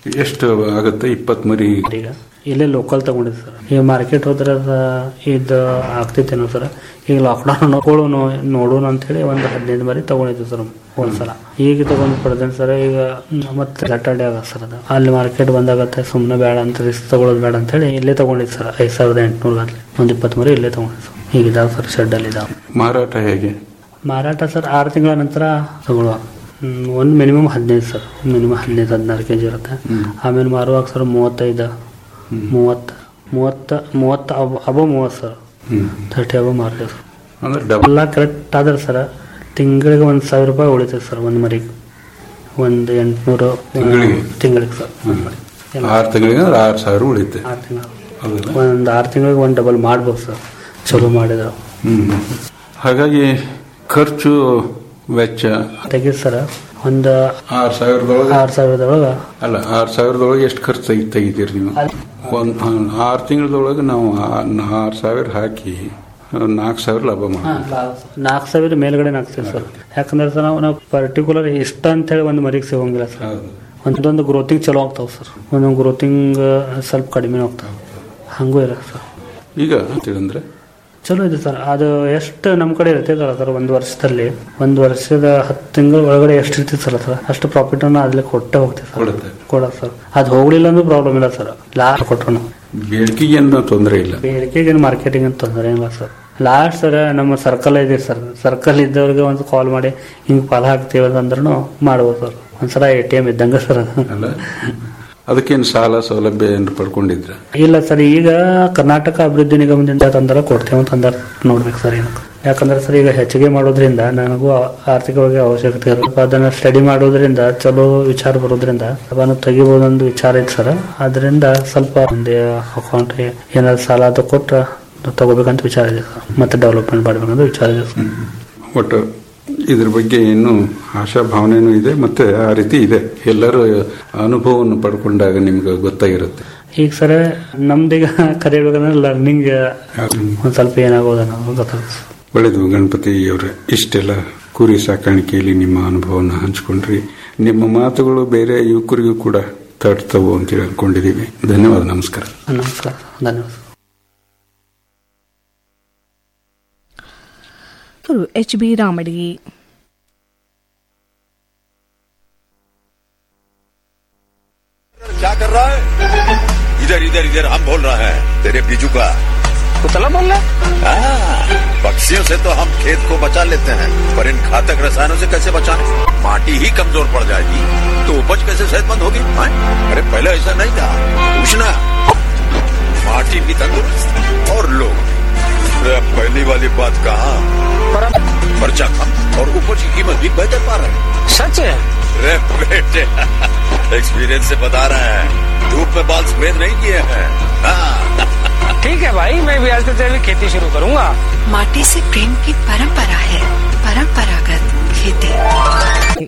ಎಷ್ಟು ಆಗುತ್ತೆ ಇಪ್ಪತ್ತು ಮರಿ ಈಗ ಇಲ್ಲೇ ಲೋಕಲ್ ತಗೊಂಡಿದ್ದೆ ಸರ್ ಈಗ ಮಾರ್ಕೆಟ್ ಹೋದ್ರೆ ಅದ ಇದು ಆಗ್ತೈತೇನೋ ಸರ್ ಈಗ ಲಾಕ್ಡೌನ್ ನೋಡೋಣ ನೋಡೋಣ ಅಂತೇಳಿ ಒಂದು ಹದಿನೈದು ಮರಿ ತಗೊಂಡಿದ್ದೆ ಸರ್ ಒಂದ್ಸಲ ಈಗ ತಗೊಂಡು ಪಡೆದೇನೆ ಸರ್ ಈಗ ಮತ್ತೆ ಸ್ಯಾಟರ್ಡೆ ಆಗ ಸರ್ ಅದು ಅಲ್ಲಿ ಮಾರ್ಕೆಟ್ ಬಂದಾಗತ್ತೆ ಸುಮ್ಮನೆ ಬೇಡ ಅಂತ ರಿಸ್ಕ್ ತಗೊಳ್ಳೋದು ಬೇಡ ಅಂತೇಳಿ ಇಲ್ಲೇ ತಗೊಂಡಿದ್ದು ಸರ್ ಐದು ಸಾವಿರದ ಎಂಟುನೂರು ಗಂಟೆ ಒಂದು ಇಪ್ಪತ್ತು ಮರಿ ಇಲ್ಲೇ ತಗೊಂಡಿದ್ದು ಸರ್ ಈಗ ಇದಾವೆ ಸರ್ ಶೆಡ್ಡಲ್ಲಿ ಇದಾವೆ ಮಾರಾಟ ಹೇಗೆ ಮಾರಾಟ ಸರ್ ಆರು ತಿಂಗಳ ನಂತರ ತಗೊಳ್ಳುವ ಒಂದು ಮಿನಿಮಮ್ ಹದಿನೈದು ಸರ್ ಮಿನಿಮಮ್ ಹದಿನೈದು ಹದಿನಾರು ಕೆ ಜಿ ಇರುತ್ತೆ ಆಮೇಲೆ ಮಾರುವಾಗ ಸರ್ ಮೂವತ್ತೈದು ಮೂವತ್ತು ಮೂವತ್ತ ಮೂವತ್ತು ಅಬ ಅಬೋ ಮೂವತ್ತು ಸರ್ ಹ್ಮ್ ತರ್ಟಿ ಅಬೋ ಮಾರ್ತೀವಿ ಸರ್ ಅಂದ್ರೆ ಡಬಲ್ ಎಲ್ಲ ಕರೆಕ್ಟ್ ಆದ್ರೆ ಸರ್ ತಿಂಗಳಿಗೆ ಒಂದು ಸಾವಿರ ರೂಪಾಯಿ ಉಳಿತೈತೆ ಸರ್ ಒಂದು ಮರಿಗೆ ಒಂದು ಎಂಟುನೂರು ತಿಂಗಳಿಗೆ? ತಿಂಗಳಿಗೆ ಸರ್ ಒಂದು ಮರಿ ಎಲ್ಲ ಆರು ತಿಂಗಳಿಗೆ ಅಂದ್ರೆ ಆರು ಸಾವಿರ ಉಳಿತೆ ಆರು ತಿಂಗಳು ಹೌದಲ್ಲ ಒಂದು ಆರು ತಿಂಗಳಿಗೆ ಒಂದು ಡಬಲ್ ಮಾಡ್ಬೋದು ಸರ್ ಚಲೋ ಮಾಡಿದ್ರು ಹ್ಮ್ ಹಾಗಾಗಿ ಖರ್ಚು ವೆಚ್ಚ ತೆಗೀತು ಸರ್ ಒಂದು ಆರು ಸಾವಿರದೊಳಗೆ ಆರು ಸಾವಿರದೊಳಗೆ ಅಲ್ಲ ಆರು ಸಾವಿರದೊಳಗೆ ಎಷ್ಟು ಖರ್ಚು ತೆಗಿ ತೆಗಿತೀರಿ ನೀವು ಒಂದು ಆರು ತಿಂಗಳದೊಳಗೆ ನಾವು ಆ- ಆರು ಸಾವಿರ ಹಾಕಿ ನಾಲ್ಕು ಸಾವಿರ ಲಾಭ ಮಾಡಿ ನಾಲ್ಕು ಸಾವಿರ ಮೇಲ್ಗಡೆ ಹಾಕ್ತೀವಿ ಸರ್ ಯಾಕಂದ್ರೆ ಸರ್ ನಾವು ನಾವು ಪರ್ಟಿಕ್ಯುಲರ್ ಇಷ್ಟ ಅಂತೇಳಿ ಒಂದು ಮರಿಗೆ ಸಿಗೋಂಗಿಲ್ಲ ಸರ್ ಹೌದು ಒಂದೊಂದು ಗ್ರೋತಿಂಗ್ ಚಲೋ ಆಗ್ತಾವೆ ಸರ್ ಒಂದೊಂದು ಗ್ರೋತಿಂಗ್ ಸ್ವಲ್ಪ ಕಡಿಮೆ ಆಗ್ತಾವೆ ಹಂಗೂ ಇಲ್ಲ ಸರ್ ಈಗ ಅಂತೇಳಂದ್ರೆ ಚಲೋ ಇದೆ ಸರ್ ಅದು ಎಷ್ಟು ನಮ್ಮ ಕಡೆ ಇರ್ತೈತಲ್ಲ ಸರ್ ಒಂದು ವರ್ಷದಲ್ಲಿ ಒಂದು ವರ್ಷದ ಹತ್ತು ತಿಂಗಳ ಒಳಗಡೆ ಎಷ್ಟು ಇರ್ತೈತೆ ಸರ್ ಸರ್ ಅಷ್ಟು ಪ್ರಾಫಿಟ್ ಅನ್ನು ಅದ್ರಲ್ಲಿ ಕೊಟ್ಟೆ ಹೋಗ್ತೀವಿ ಸರ್ ಕೊಡುತ್ತೆ. ಕೊಡ ಸರ್ ಅದು ಹೋಗ್ಲಿಲ್ಲ ಅಂದ್ರೂ ಪ್ರಾಬ್ಲಮ್ ಇಲ್ಲ ಸರ್ ಲಾಸ್ಟ್ ಕೊಟ್ಟರು ಬೇಡಿಕೆಗೆ ಏನು ತೊಂದರೆ ಇಲ್ಲ ಬೇಡಿಕೆಗೆ ಮಾರ್ಕೆಟಿಂಗ್ ಅಂತ ತೊಂದರೆ ಇಲ್ಲ ಸರ್ ಲಾಸ್ಟ್ ಸರ್ ನಮ್ಮ ಸರ್ಕಲ್ ಇದೆ ಸರ್ ಸರ್ಕಲ್ ಇದ್ದವ್ರಿಗೆ ಒಂದು ಕಾಲ್ ಮಾಡಿ ಹಿಂಗೆ ಫಲ ಹಾಕ್ತೀವಿ ಅಂತಂದ್ರೂ ಮಾಡ್ಬೋದು ಸರ್ ಒಂದ್ಸಲ ಎ ಟಿ ಎಮ್ ಇದ್ದಂಗೆ ಸರ್ ಅದು ಅಲ್ಲ ಅದಕ್ಕೇನು ಸಾಲ ಸೌಲಭ್ಯ ಏನು ಪಡ್ಕೊಂಡಿದ್ರ ಇಲ್ಲ ಸರ್ ಈಗ ಕರ್ನಾಟಕ ಅಭಿವೃದ್ಧಿ ನಿಗಮದಿಂದ ತಂದ್ರೆ ಕೊಡ್ತೇವೆ ಅಂತ ಅಂದಾರ ನೋಡ್ಬೇಕು ಸರ್ ಏನಕ್ಕೆ ಯಾಕಂದ್ರೆ ಸರ್ ಈಗ ಹೆಚ್ಚಿಗೆ ಮಾಡೋದ್ರಿಂದ ನನಗೂ ಆ- ಆರ್ಥಿಕವಾಗಿ ಅವಶ್ಯಕತೆ ಇರುತ್ತೆ ಅದನ್ನ ಸ್ಟಡಿ ಮಾಡೋದ್ರಿಂದ ಚಲೋ ವಿಚಾರ ಬರೋದ್ರಿಂದ ಅದನ್ನು ತೆಗಿಬೋದು ಒಂದು ವಿಚಾರ ಐತೆ ಸರ್ ಅದರಿಂದ ಸ್ವಲ್ಪ ಒಂದು ಅಕೌಂಟ್ ಏನಾದ್ರು ಸಾಲ ಅದು ಕೊಟ್ರೆ ತಗೋಬೇಕಂತ ವಿಚಾರ ಇದೆ ಸರ್ ಮತ್ತೆ ಡೆವಲಪ್ಮೆಂಟ್ ಮಾಡ್ಬೇಕಂತ ವಿಚಾರ ಇದೆ ಸರ್ ಒಟ್ಟು ಇದ್ರ ಬಗ್ಗೆ ಇನ್ನೂ ಆಶಾ ಭಾವನೆನೂ ಇದೆ ಮತ್ತೆ ಆ ರೀತಿ ಇದೆ ಎಲ್ಲರೂ ಅನುಭವವನ್ನು ಪಡ್ಕೊಂಡಾಗ ನಿಮ್ಗೆ ಗೊತ್ತಾಗಿರುತ್ತೆ ಈಗ ಸರ್ ನಮ್ದೀಗ ಕರೆ ಹೇಳ್ಬೇಕಂದ್ರೆ ಲರ್ನಿಂಗ್ ಒಂದ್ ಸ್ವಲ್ಪ ಏನಾಗೋದು ಅನ್ನೋದು ಗೊತ್ತಾಗುತ್ತೆ ಸರ್. ಒಳ್ಳೆಯದು ಗಣಪತಿ ಅವರೇ ಇಷ್ಟೆಲ್ಲ ಕುರಿ ಸಾಕಾಣಿಕೆಯಲ್ಲಿ ನಿಮ್ಮ ಅನುಭವವನ್ನು ಹಂಚ್ಕೊಂಡ್ರಿ ನಿಮ್ಮ ಮಾತುಗಳು ಬೇರೆ ಯುವಕರಿಗೂ ಕೂಡ ತಟ್ತವು ಅಂತೇಳಿ ಅನ್ಕೊಂಡಿದ್ದೀವಿ ಧನ್ಯವಾದ ನಮಸ್ಕಾರ ನಮಸ್ಕಾರ ಧನ್ಯವಾದ ಇವರು ಎಚ್ ಬಿ ರಾಮಡಿ क्या कर रहा है इधर इधर इधर हम बोल रहे हैं तेरे बीजू का कुतला बोल रहा हाँ, पक्षियों से तो हम खेत को बचा लेते हैं पर इन घातक रसायनों से कैसे बचाएं? माटी ही कमजोर पड़ जाएगी तो उपज कैसे सेहतमंद होगी हाँ? अरे पहले ऐसा नहीं था पूछना माटी भी तंदुरुस्त और लोग अरे अब पहली वाली बात कहा खर्चा कम और उपज की कीमत भी बेहतर पा रहे हैं सच है रे बेटे एक्सपीरियंस से बता रहे हैं धूप में बाल सफेद नहीं किए हैं हाँ, ठीक है भाई मैं भी आज से तेरी खेती शुरू करूंगा माटी से प्रेम की परंपरा है परंपरागत खेती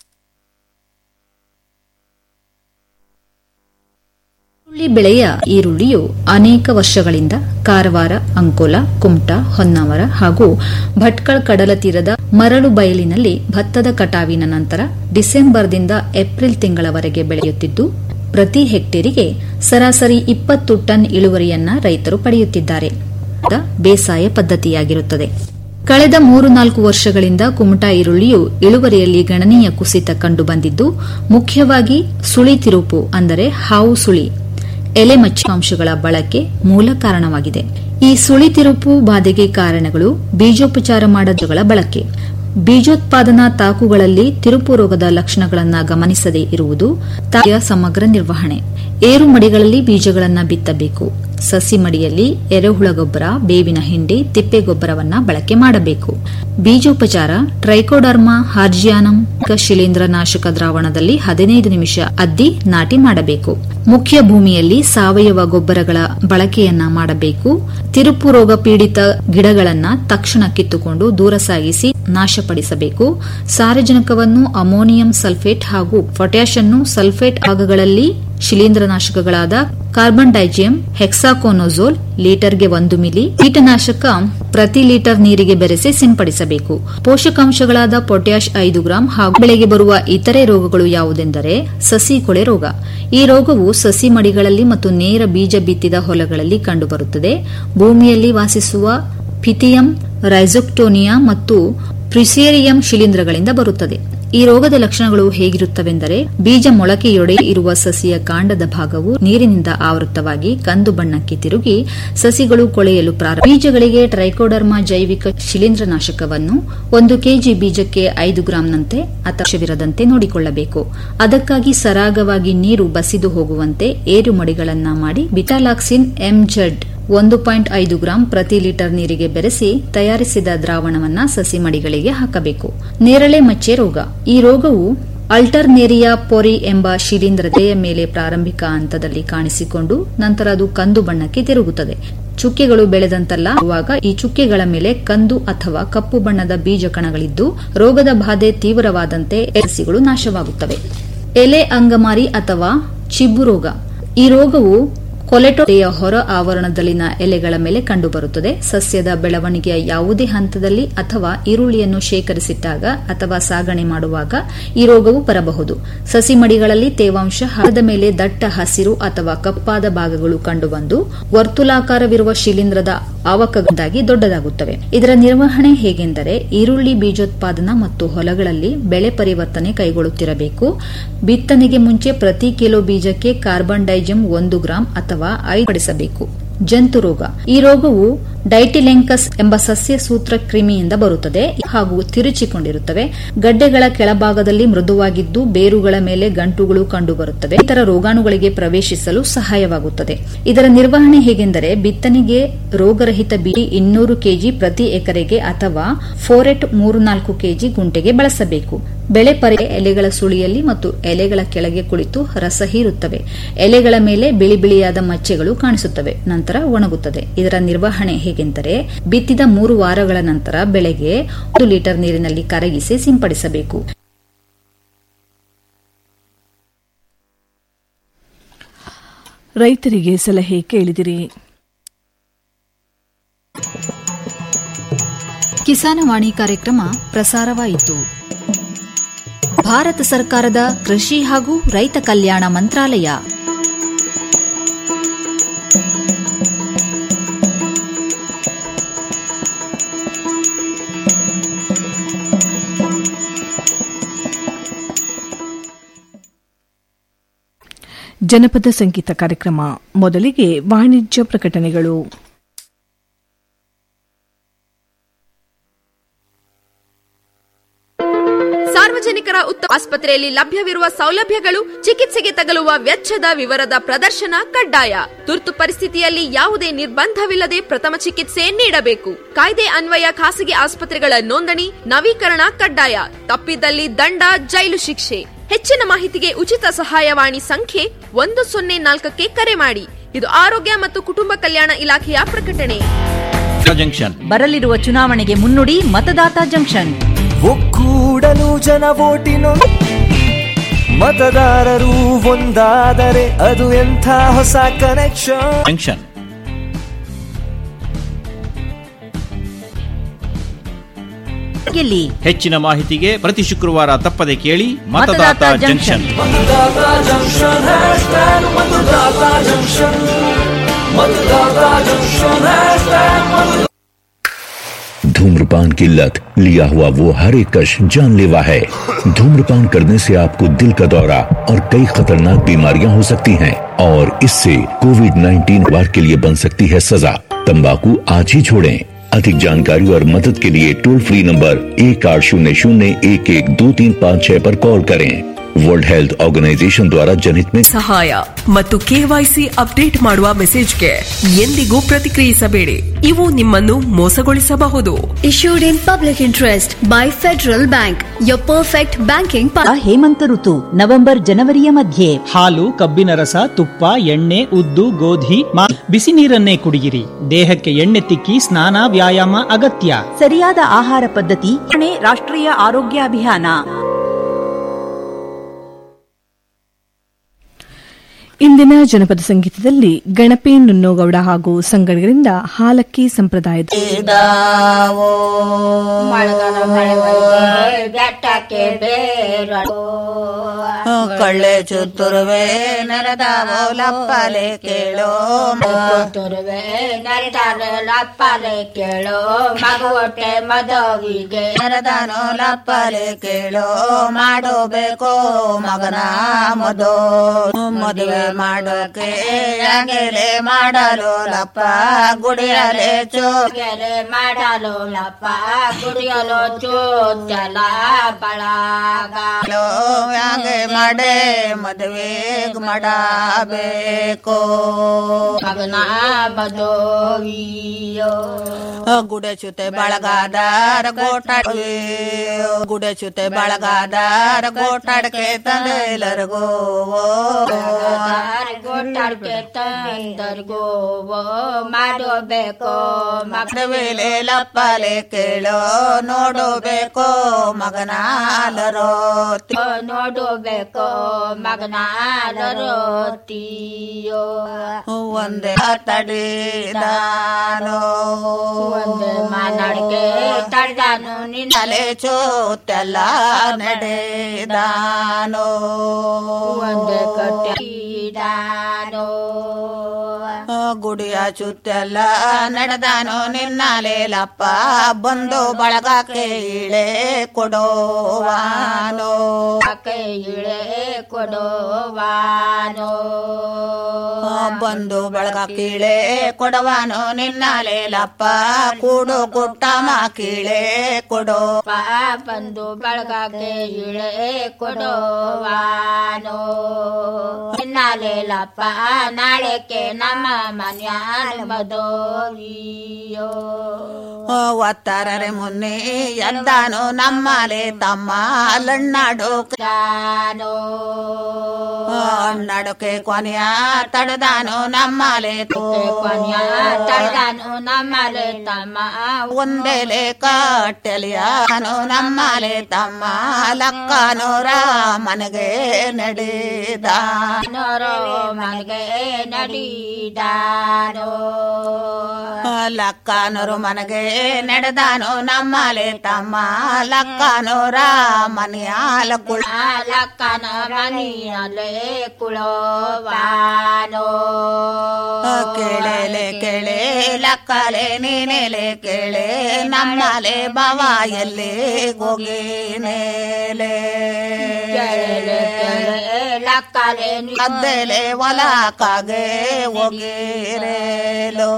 ಈರುಳ್ಳಿ ಬೆಳೆಯ ಈರುಳ್ಳಿಯು ಅನೇಕ ವರ್ಷಗಳಿಂದ ಕಾರವಾರ ಅಂಕೋಲ ಕುಮಟಾ ಹೊನ್ನಾವರ ಹಾಗೂ ಭಟ್ಕಳ ಕಡಲ ತೀರದ ಮರಳು ಬಯಲಿನಲ್ಲಿ ಭತ್ತದ ಕಟಾವಿನ ನಂತರ ಡಿಸೆಂಬರ್ದಿಂದ ಏಪ್ರಿಲ್ ತಿಂಗಳವರೆಗೆ ಬೆಳೆಯುತ್ತಿದ್ದು ಪ್ರತಿ ಹೆಕ್ಟೇರಿಗೆ ಸರಾಸರಿ ಇಪ್ಪತ್ತು ಟನ್ ಇಳುವರಿಯನ್ನ ರೈತರು ಪಡೆಯುತ್ತಿದ್ದಾರೆ ಇದು ಬೇಸಾಯ ಪದ್ಧತಿಯಾಗಿರುತ್ತದೆ ಕಳೆದ ಮೂರು ನಾಲ್ಕು ವರ್ಷಗಳಿಂದ ಕುಮಟಾ ಈರುಳ್ಳಿಯು ಇಳುವರಿಯಲ್ಲಿ ಗಣನೀಯ ಕುಸಿತ ಕಂಡುಬಂದಿದ್ದು ಮುಖ್ಯವಾಗಿ ಸುಳಿ ತಿರುಪು ಅಂದರೆ ಹಾವು ಸುಳಿ ಎಲೆಮಚ್ಚಾಂಶಗಳ ಬಳಕೆ ಮೂಲ ಕಾರಣವಾಗಿದೆ ಈ ಸುಳಿ ತಿರುಪು ಬಾಧೆಗೆ ಕಾರಣಗಳು ಬೀಜೋಪಚಾರ ಮಾಡಗಳ ಬಳಕೆ ಬೀಜೋತ್ಪಾದನಾ ತಾಕುಗಳಲ್ಲಿ ತಿರುಪು ರೋಗದ ಲಕ್ಷಣಗಳನ್ನು ಗಮನಿಸದೇ ಇರುವುದು ತಾಯಿಯ ಸಮಗ್ರ ನಿರ್ವಹಣೆ ಏರು ಮಡಿಗಳಲ್ಲಿ ಬೀಜಗಳನ್ನು ಬಿತ್ತಬೇಕು ಸಸಿ ಮಡಿಯಲ್ಲಿ ಎರೆಹುಳ ಗೊಬ್ಬರ ಬೇವಿನ ಹಿಂಡಿ ತಿಪ್ಪೆ ಗೊಬ್ಬರವನ್ನ ಬಳಕೆ ಮಾಡಬೇಕು ಬೀಜೋಪಚಾರ ಟ್ರೈಕೋಡರ್ಮಾ ಹಾರ್ಜಿಯಾನಂ ಶಿಲೀಂಧ್ರನಾಶಕ ದ್ರಾವಣದಲ್ಲಿ ಹದಿನೈದು ನಿಮಿಷ ಅದ್ದಿ ನಾಟಿ ಮಾಡಬೇಕು ಮುಖ್ಯ ಭೂಮಿಯಲ್ಲಿ ಸಾವಯವ ಗೊಬ್ಬರಗಳ ಬಳಕೆಯನ್ನ ಮಾಡಬೇಕು ತಿರುಪು ರೋಗ ಪೀಡಿತ ಗಿಡಗಳನ್ನ ತಕ್ಷಣ ಕಿತ್ತುಕೊಂಡು ದೂರ ಸಾಗಿಸಿ ನಾಶಪಡಿಸಬೇಕು ಸಾರಜನಕವನ್ನು ಅಮೋನಿಯಂ ಸಲ್ಫೇಟ್ ಹಾಗೂ ಪೊಟ್ಯಾಷ್ ಅನ್ನು ಸಲ್ಫೇಟ್ ಭಾಗಗಳಲ್ಲಿ ಶಿಲೀಂಧ್ರನಾಶಕಗಳಾದ ಕಾರ್ಬನ್ ಡೈಜಿಯಂ ಹೆಕ್ಸಾಕೋನೋಜೋಲ್ ಲೀಟರ್ಗೆ ಒಂದು ಮಿಲಿ ಕೀಟನಾಶಕ ಪ್ರತಿ ಲೀಟರ್ ನೀರಿಗೆ ಬೆರೆಸಿ ಸಿಂಪಡಿಸಬೇಕು ಪೋಷಕಾಂಶಗಳಾದ ಪೊಟ್ಯಾಷ್ ಐದು ಗ್ರಾಂ ಹಾಗೂ ಬೆಳೆಗೆ ಬರುವ ಇತರೆ ರೋಗಗಳು ಯಾವುದೆಂದರೆ ಸಸಿ ಕೊಳೆ ರೋಗ ಈ ರೋಗವು ಸಸಿ ಮಡಿಗಳಲ್ಲಿ ಮತ್ತು ನೇರ ಬೀಜ ಬಿತ್ತಿದ ಹೊಲಗಳಲ್ಲಿ ಕಂಡುಬರುತ್ತದೆ ಭೂಮಿಯಲ್ಲಿ ವಾಸಿಸುವ ಫಿಥಿಯಂ ರೈಸೊಕ್ಟೋನಿಯಾ ಮತ್ತು ಪ್ರಿಸೇರಿಯಂ ಶಿಲೀಂಧ್ರಗಳಿಂದ ಬರುತ್ತದೆ ಈ ರೋಗದ ಲಕ್ಷಣಗಳು ಹೇಗಿರುತ್ತವೆಂದರೆ ಬೀಜ ಮೊಳಕೆಯೊಡೆ ಇರುವ ಸಸಿಯ ಕಾಂಡದ ಭಾಗವು ನೀರಿನಿಂದ ಆವೃತವಾಗಿ ಕಂದು ಬಣ್ಣಕ್ಕೆ ತಿರುಗಿ ಸಸಿಗಳು ಕೊಳೆಯಲು ಪ್ರಾರಂಭ ಬೀಜಗಳಿಗೆ ಟ್ರೈಕೋಡರ್ಮಾ ಜೈವಿಕ ಶಿಲೀಂಧ್ರನಾಶಕವನ್ನು ಒಂದು ಕೆಜಿ ಬೀಜಕ್ಕೆ ಐದು ಗ್ರಾಂನಂತೆ ಅಥವಾ ನೋಡಿಕೊಳ್ಳಬೇಕು ಅದಕ್ಕಾಗಿ ಸರಾಗವಾಗಿ ನೀರು ಬಸಿದು ಹೋಗುವಂತೆ ಏರು ಮಡಿಗಳನ್ನ ಮಾಡಿ ಬಿಟಾಲಾಕ್ಸಿನ್ ಎಂಜೆಡ್ ಒಂದು ಪಾಯಿಂಟ್ ಐದು ಗ್ರಾಂ ಪ್ರತಿ ಲೀಟರ್ ನೀರಿಗೆ ಬೆರೆಸಿ ತಯಾರಿಸಿದ ದ್ರಾವಣವನ್ನ ಸಸಿ ಮಡಿಗಳಿಗೆ ಹಾಕಬೇಕು ನೇರಳೆ ಮಚ್ಚೆ ರೋಗ ಈ ರೋಗವು ಅಲ್ಟರ್ನೇರಿಯಾ ಪೊರಿ ಎಂಬ ಶಿಲೀಂಧ್ರತೆಯ ಮೇಲೆ ಪ್ರಾರಂಭಿಕ ಹಂತದಲ್ಲಿ ಕಾಣಿಸಿಕೊಂಡು ನಂತರ ಅದು ಕಂದು ಬಣ್ಣಕ್ಕೆ ತಿರುಗುತ್ತದೆ ಚುಕ್ಕೆಗಳು ಬೆಳೆದಂತಲ್ಲ ಈ ಚುಕ್ಕೆಗಳ ಮೇಲೆ ಕಂದು ಅಥವಾ ಕಪ್ಪು ಬಣ್ಣದ ಬೀಜ ಕಣಗಳಿದ್ದು ರೋಗದ ಬಾಧೆ ತೀವ್ರವಾದಂತೆ ಸಸಿಗಳು ನಾಶವಾಗುತ್ತವೆ ಎಲೆ ಅಂಗಮಾರಿ ಅಥವಾ ಚಿಬ್ಬು ರೋಗ ಈ ರೋಗವು ಕೊಲೆಟೋಡೆಯ ಹೊರ ಆವರಣದಲ್ಲಿನ ಎಲೆಗಳ ಮೇಲೆ ಕಂಡುಬರುತ್ತದೆ ಸಸ್ಯದ ಬೆಳವಣಿಗೆಯ ಯಾವುದೇ ಹಂತದಲ್ಲಿ ಅಥವಾ ಈರುಳ್ಳಿಯನ್ನು ಶೇಖರಿಸಿಟ್ಟಾಗ ಅಥವಾ ಸಾಗಣೆ ಮಾಡುವಾಗ ಈ ರೋಗವು ಬರಬಹುದು ಸಸಿ ಮಡಿಗಳಲ್ಲಿ ತೇವಾಂಶ ಹರದ ಮೇಲೆ ದಟ್ಟ ಹಸಿರು ಅಥವಾ ಕಪ್ಪಾದ ಭಾಗಗಳು ಕಂಡುಬಂದು ವರ್ತುಲಾಕಾರವಿರುವ ಶಿಲೀಂಧ್ರದ ಆವಕದಿಂದಾಗಿ ದೊಡ್ಡದಾಗುತ್ತವೆ ಇದರ ನಿರ್ವಹಣೆ ಹೇಗೆಂದರೆ ಈರುಳ್ಳಿ ಬೀಜೋತ್ಪಾದನಾ ಮತ್ತು ಹೊಲಗಳಲ್ಲಿ ಬೆಳೆ ಪರಿವರ್ತನೆ ಕೈಗೊಳ್ಳುತ್ತಿರಬೇಕು ಬಿತ್ತನೆಗೆ ಮುಂಚೆ ಪ್ರತಿ ಕಿಲೋ ಬೀಜಕ್ಕೆ ಕಾರ್ಬನ್ ಡೈಜಮ್ ಒಂದು ಗ್ರಾಂ ಅಥವಾ ಐಪಡಿಸಬೇಕು ಜಂತು ರೋಗ ಈ ರೋಗವು ಡೈಟಿಲೆಂಕಸ್ ಎಂಬ ಸಸ್ಯ ಸೂತ್ರ ಕ್ರಿಮಿಯಿಂದ ಬರುತ್ತದೆ ಹಾಗೂ ತಿರುಚಿಕೊಂಡಿರುತ್ತವೆ ಗಡ್ಡೆಗಳ ಕೆಳಭಾಗದಲ್ಲಿ ಮೃದುವಾಗಿದ್ದು ಬೇರುಗಳ ಮೇಲೆ ಗಂಟುಗಳು ಕಂಡುಬರುತ್ತವೆ ಇತರ ರೋಗಾಣುಗಳಿಗೆ ಪ್ರವೇಶಿಸಲು ಸಹಾಯವಾಗುತ್ತದೆ ಇದರ ನಿರ್ವಹಣೆ ಹೇಗೆಂದರೆ ಬಿತ್ತನೆಗೆ ರೋಗರಹಿತ ಬೀಜ ಇನ್ನೂರು ಕೆಜಿ ಪ್ರತಿ ಎಕರೆಗೆ ಅಥವಾ ಫೋರೆಟ್ ಮೂರು ನಾಲ್ಕು ಕೆಜಿ ಗುಂಟೆಗೆ ಬಳಸಬೇಕು ಬೆಳೆ ಪರಿ ಎಲೆಗಳ ಸುಳಿಯಲ್ಲಿ ಮತ್ತು ಎಲೆಗಳ ಕೆಳಗೆ ಕುಳಿತು ರಸ ಹೀರುತ್ತವೆ ಎಲೆಗಳ ಮೇಲೆ ಬಿಳಿ ಬಿಳಿಯಾದ ಮಚ್ಚೆಗಳು ಕಾಣಿಸುತ್ತವೆ ನಂತರ ಒಣಗುತ್ತದೆ ಇದರ ನಿರ್ವಹಣೆ ಹೇಗೆಂದರೆ ಬಿತ್ತಿದ ಮೂರು ವಾರಗಳ ನಂತರ ಬೆಳೆಗೆ ಒಂದು ಲೀಟರ್ ನೀರಿನಲ್ಲಿ ಕರಗಿಸಿ ಸಿಂಪಡಿಸಬೇಕು ರೈತರಿಗೆ ಸಲಹೆ ಕೇಳಿದಿರಿ ಕಿಸಾನವಾಣಿ ಕಾರ್ಯಕ್ರಮ ಪ್ರಸಾರವಾಯಿತು ಭಾರತ ಸರ್ಕಾರದ ಕೃಷಿ ಹಾಗೂ ರೈತ ಕಲ್ಯಾಣ ಮಂತ್ರಾಲಯ ಜನಪದ ಸಂಗೀತ ಕಾರ್ಯಕ್ರಮ ಮೊದಲಿಗೆ ವಾಣಿಜ್ಯ ಪ್ರಕಟಣೆಗಳು ಸಾರ್ವಜನಿಕರ ಉತ್ತಮ ಆಸ್ಪತ್ರೆಯಲ್ಲಿ ಲಭ್ಯವಿರುವ ಸೌಲಭ್ಯಗಳು ಚಿಕಿತ್ಸೆಗೆ ತಗಲುವ ವೆಚ್ಚದ ವಿವರದ ಪ್ರದರ್ಶನ ಕಡ್ಡಾಯ ತುರ್ತು ಪರಿಸ್ಥಿತಿಯಲ್ಲಿ ಯಾವುದೇ ನಿರ್ಬಂಧವಿಲ್ಲದೆ ಪ್ರಥಮ ಚಿಕಿತ್ಸೆ ನೀಡಬೇಕು ಕಾಯ್ದೆ ಅನ್ವಯ ಖಾಸಗಿ ಆಸ್ಪತ್ರೆಗಳ ನೋಂದಣಿ ನವೀಕರಣ ಕಡ್ಡಾಯ ತಪ್ಪಿದಲ್ಲಿ ದಂಡ ಜೈಲು ಶಿಕ್ಷೆ ಹೆಚ್ಚಿನ ಮಾಹಿತಿಗೆ ಉಚಿತ ಸಹಾಯವಾಣಿ ಸಂಖ್ಯೆ ಒಂದು ಸೊನ್ನೆ ನಾಲ್ಕಕ್ಕೆ ಕರೆ ಮಾಡಿ ಇದು ಆರೋಗ್ಯ ಮತ್ತು ಕುಟುಂಬ ಕಲ್ಯಾಣ ಇಲಾಖೆಯ ಪ್ರಕಟಣೆ ಜಂಕ್ಷನ್ ಬರಲಿರುವ ಚುನಾವಣೆಗೆ ಮುನ್ನುಡಿ ಮತದಾತ ಜಂಕ್ಷನ್ ಒಕ್ಕೂಡಲು ಜನ ಓಟಿನ ಮತದಾರರು ಒಂದಾದರೆ ಅದು ಎಂಥ ಹೊಸ ಕನೆಕ್ಷನ್ ಜಂಕ್ಷನ್ ಗೆಲ್ಲಿ ಹೆಚ್ಚಿನ ಮಾಹಿತಿಗೆ ಪ್ರತಿ ಶುಕ್ರವಾರ ತಪ್ಪದೆ ಕೇಳಿ ಮತದಾತ ಮತದಾತ ಜಂಕ್ಷನ್ ಮತದಾತ ಜಂಕ್ಷನ್ ಹ್ಯಾಶ್ಟ್ಯಾಗ್ ಮತದಾತ ಜಂಕ್ಷನ್ ಮತದಾತ ಜಂಕ್ಷನ್ ಹ್ಯಾಶ್ಟ್ಯಾಗ್ ಮತದಾತ धूम्रपान की लत लिया हुआ वो हर एक कश जानलेवा है धूम्रपान करने से आपको दिल का दौरा और कई खतरनाक बीमारियां हो सकती हैं और इससे कोविड 19 बार के लिए बन सकती है सजा तंबाकू आज ही छोड़ें अधिक जानकारी और मदद के लिए टोल फ्री नंबर एक आठ शून्य शून्य एक एक दो तीन पाँच छह पर कॉल करें वर्ल्ड हेल्थ ऑर्गेनाइजेशन द्वारा जनहित में ಸಹಾಯ ಮತ್ತು ಕೆವೈಸಿ ಅಪ್ಡೇಟ್ ಮಾಡುವ ಮೆಸೇಜ್ಗೆ ಎಂದಿಗೂ ಪ್ರತಿಕ್ರಿಯಿಸಬೇಡಿ ಇವು ನಿಮ್ಮನ್ನು ಮೋಸಗೊಳಿಸಬಹುದು Issued in public interest by Federal Bank, your perfect banking partner. ಹೇಮಂತ ಋತು ನವೆಂಬರ್ ಜನವರಿಯ ಮಧ್ಯೆ ಹಾಲು ಕಬ್ಬಿನ ರಸ ತುಪ್ಪ ಎಣ್ಣೆ ಉದ್ದು ಗೋಧಿ ಮಾ- ಬಿಸಿ ನೀರನ್ನೇ ಕುಡಿಯಿರಿ ದೇಹಕ್ಕೆ ಎಣ್ಣೆ ತಿಕ್ಕಿ ಸ್ನಾನ ವ್ಯಾಯಾಮ ಅಗತ್ಯ ಸರಿಯಾದ ಆಹಾರ ಪದ್ಧತಿ ರಾಷ್ಟ್ರೀಯ ಆರೋಗ್ಯ ಅಭಿಯಾನ ಇಂದಿನ ಜನಪದ ಸಂಗೀತದಲ್ಲಿ ಗಣಪಿ ನುನ್ನೋಗೌಡ ಹಾಗೂ ಸಂಗಡಿಗರಿಂದ ಹಾಲಕ್ಕಿ ಸಂಪ್ರದಾಯದ ಬೆಟ್ಟಕ್ಕೆ ಬೇರಳು ಕಳ್ಳೆ ಚುತ್ತುರುವೆ ನರದಾವೋ ಲಪ್ಪಲೆ ಕೇಳೋ ಚುತ್ತುರುವೆ ನರದಾವೋ ಲಪ್ಪಲೆ ಕೇಳೋ ಮಗು ಹೊಟ್ಟೆ ಮದವಿಗೆ ನರದಾನೋ ಲಪ್ಪಲೆ ಕೇಳೋ ಮಾಡೋಬೇಕೋ ಮಗನ ಮದೋ ಮದುವೆ ಮಾಡೋಕೆ ಅಂಗೆಲೆ ಮಾಡಲು ಲಪ್ಪ ಗುಡಿಯಲೆ ಚೋಗೆಲೆ ಮಾಡಲು ಲಪ್ಪ ಗುಡಿಯಲು ಚೋಚಲ ಬಳಗಾಲೋ ಹಂಗೆ ಮಾಡೆ ಮದುವೆ ಮಾಡಬೇಕು ಮಗನ ಬದೋವಿಯೋ ಗುಡೆ ಚುತೆ ಬಳಗಾದಾರ ಗೋಟಾಡ್ವಿ ಗುಡೆ ಚುತೆ ಬಳಗಾದಾರ ಗೋಟಾಡ್ಕೆ ತಂದೆಲ್ಲರಿಗೂ ಗೋಟಾಡ್ಕೆ ತಂದರಿಗೂ ಮಾಡಬೇಕು ಮಗನವೇಲೆ ಲಪ್ಪಲೆ ಕೇಳೋ ನೋಡಬೇಕು ಮಗನಾಲರೋ ನೋಡಬೇಕು ಮಗನಾಲರೋತಿಯೋ ಒಂದೇ ತಡಿದಾನೋ ಒಂದೇ ಮಾನಾಡಿಕೆ ತಡ್ದಾನು ನಿನ್ನಲೆ ಚೋತೆಲ್ಲ ನಡೆದಾನೋ ಒಂದೇ ಕಟ್ಟಿದಾನೋ ಗುಡಿಯ ಚುತ್ತೆಲ್ಲ ನಡೆದಾನೋ ನಿನ್ನಾಲೇಲಪ್ಪ ಬಂದು ಬಳಗಕ್ಕೆ ಇಳೆ ಕೊಡೋವಾನೋ ಇಳೆ ಕೊಡೋವಾನೋ ಬಂದು ಬಳಗಕ್ಕೆ ಇಳೆ ಕೊಡವಾನೋ ನಿನ್ನಾಲೇಲಪ್ಪ ಕೂಡು ಗುಟ್ಟ ಮಾಕಿಳೆ ಕೊಡೋ ಬಂದು ಬಳಗಕ್ಕೆ ಇಳೆ ಕೊಡೋವಾನೋ ನಿನ್ನಾಲೇಲಪ್ಪ ನಾಳೆಕ್ಕೆ ನಮ್ಮ ಮನ್ಯ ಮದೋವಿಯೋ ಒತ್ತಾರರೆ ಮುನ್ನೆ ಎಂದಾನು ನಮ್ಮಲೆ ತಮ್ಮ ಲಣ್ಣಾಡು ಜಾನೋ ಅಣ್ಣಡುಕೆ ಕೊನೆಯ ತಡದಾನು ನಮ್ಮಲೆ ಕೊನೆಯ ತಡದಾನು ನಮ್ಮಲೆ ತಮ್ಮ ಒಂದೆಲೆ ಕಟ್ಟೆಲಿಯಾನು ನಮ್ಮಲೆ ತಮ್ಮ ಲಕ್ಕನೂರ ಮನೆಗೆ ನಡೆದ ಮನೆಗೆ ನಡಿದಾನೋ ಲಕ್ಕನೂರು ಮನೆಗೆ ನಡೆದಾನು ನಮ್ಮಲೆ ತಮ್ಮ ಲಕ್ಕನೂರ ಮನೆಯಾಲ ಕುಳ ಲಕ್ಕನ ಮನೆಯಲೆ ಕುಳವಾನೋ ಕೇಳಲೆ ಕೇಳೆ ಲಕ್ಕಲೆ ನೀನೆಲೆ ಕೇಳೆ ನಮ್ಮಲೆ ಬವ ಎಲ್ಲಿ ಹೋಗಿನೇಲೆ ಲಕ್ಕಲೆ ಅದ್ದೆಲೆ ಒಲಕಾಗೆ ಹೋಗಿರೇಲೋ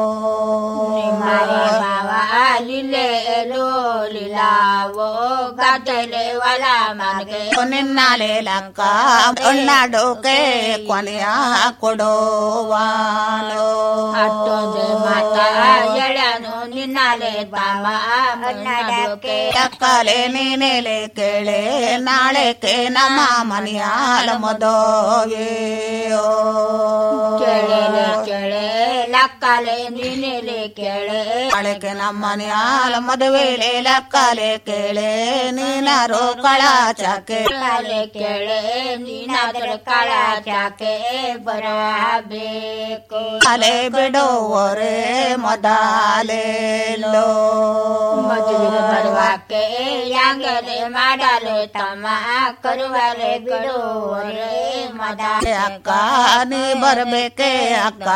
ಲಿಲ್ಲೆಲೋ ಲಿಲಾವೋ ಗದ್ದೆಲೆ ಒಲ ಮನೆಗೆ ನಿನ್ನಾಲೆ ಲಕ್ಕ ಒಣ್ಣಾಡೋಕೆ ಕೊನೆಯ ಕೊಡೋವಾನೋ ಅಷ್ಟೊಂದು ಮಾತ ಎಳ್ಯಾನು ನಿನ್ನಾಲೆ ಬಾಮ ಒಣ್ಣಾಡೋಕೆ ಲಕ್ಕಲೆ ನೀನೆಲೆ ಕೇಳೆ ನಾಳೆಕೆ ನಮ್ಮ ಮನೆಯಾಲ ಮದೋವೆಯೋ ಕೇಳೆ ಕೇಳೆ ಲಕ್ಕಲೆ ನೀನೆಲೆ ಕೇಳೆ ನಾಳೆಕೆ ನಮ್ಮ ಮನೆಯಾಲ ಮದುವೆಲೆ ಲಕ್ಕಲೆ ಕೇಳೆ ನೀನಾರು ಕಳ ಚಾಕೆ ಕಾಲೆ ಕೇಳೆ ನೀನಾದ್ರ ಕಳ ಚಾಕೆ ಬರಬೇಕು ಅಲೆ ಬಿಡುವರೆ ಮೊದಲೇಲೋ ಮದುವೆ ಬರುವಾಕೆ ಯಾಂಗಲೆ ಮಾಡಲು ತಮ್ಮ ಕರುವಲೆ ಬಿಡುವರೆ ಮದ ಅಕ್ಕ ನೀ ಬರ್ಬೇಕೆ ಅಕ್ಕ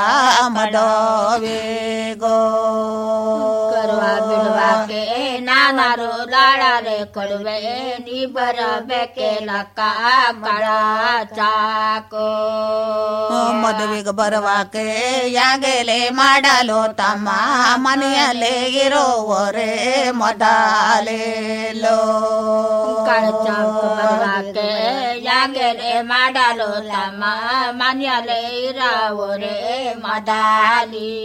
ಮಡೋವೇಗೋ ಕರುವ ಬಿಡುವಾಕೆ ನಾನಾರು ಲಾಡಲೆ ಕೊಡುವೆ ನೀ ಬರಬೇಕೆ ಲಕ್ಕ ಮಳ ಚಾಕೋ ಮದುವೆಗೆ ಬರುವಾಕೆ ಯಾಗೆಲೆ ಮಾಡಲು ತಮ್ಮ ಮನೆಯಲ್ಲೇ ಇರೋವರೆ ಮೊದಲೇಲೋ ಕಳಚಾಕ ಬರುವಾಕೆ ಇದ್ದಂಗೆಲೆ ಮಾಡಲು ತಮ್ಮ ಮನೆಯಲ್ಲೇ ಇರವು ರೇ ಮದಾಲಿ